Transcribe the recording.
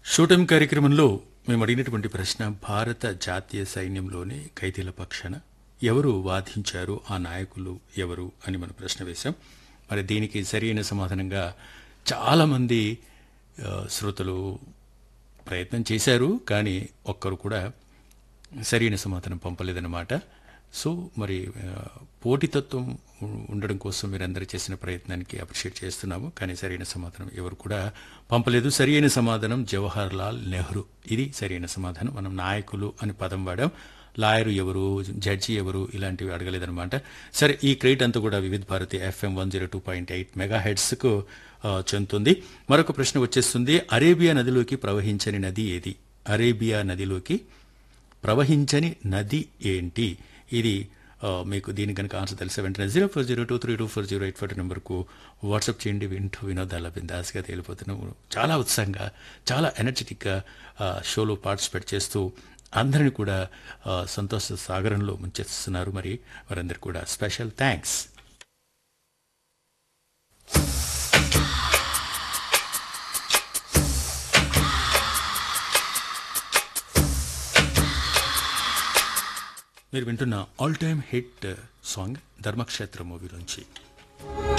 షూటం కార్యక్రమంలో మేము అడిగినటువంటి ప్రశ్న భారత జాతీయ సైన్యంలోని ఖైదీల పక్షాన ఎవరు వాదించారు ఆ నాయకులు ఎవరు అని మనం ప్రశ్న వేశాం మరి దీనికి సరైన సమాధానంగా చాలామంది ఆ, శ్రోతలు ప్రయత్నం చేశారు కానీ ఒక్కరు కూడా సరైన సమాధానం పంపలేదన్నమాట సో మరి ఆ, పోటీతత్వం ఉ- ఉండడం కోసం మీరందరూ చేసిన ప్రయత్నానికి అప్రిషియేట్ చేస్తున్నాము కానీ సరైన సమాధానం ఎవరు కూడా పంపలేదు సరైన సమాధానం జవహర్ లాల్ నెహ్రూ ఇది సరైన సమాధానం మనం నాయకులు అని పదం వాడాం లాయరు ఎవరు జడ్జి ఎవరు ఇలాంటివి అడగలేదన్నమాట సరే ఈ క్రెడిట్ అంతా కూడా Vividh Bharati FM one zero two point eight mega హెడ్స్కు చెందుతుంది మరొక ప్రశ్న వచ్చేస్తుంది అరేబియా నదిలోకి ప్రవహించని నది ఏది అరేబియా నదిలోకి ప్రవహించని నది ఏంటి ఇది ఆ, మీకు దీని కనుక ఆన్సర్ తెలిసే వెంటనే zero four zero two three two four zero eight four నెంబర్కు వాట్సాప్ చేయండి వింటూ వినోదాల బిందాస్గా తేలిపోతున్నాము చాలా ఉత్సాహంగా చాలా ఎనర్జెటిక్గా ఆ, షోలో పార్టిసిపేట్ చేస్తూ అందరిని కూడా ఆ, సంతోష సాగరంలో ముంచేస్తున్నారు మరి వారందరికీ కూడా స్పెషల్ థ్యాంక్స్ మీరు వింటున్న all time hit song Dharmakshetra మూవీలోంచి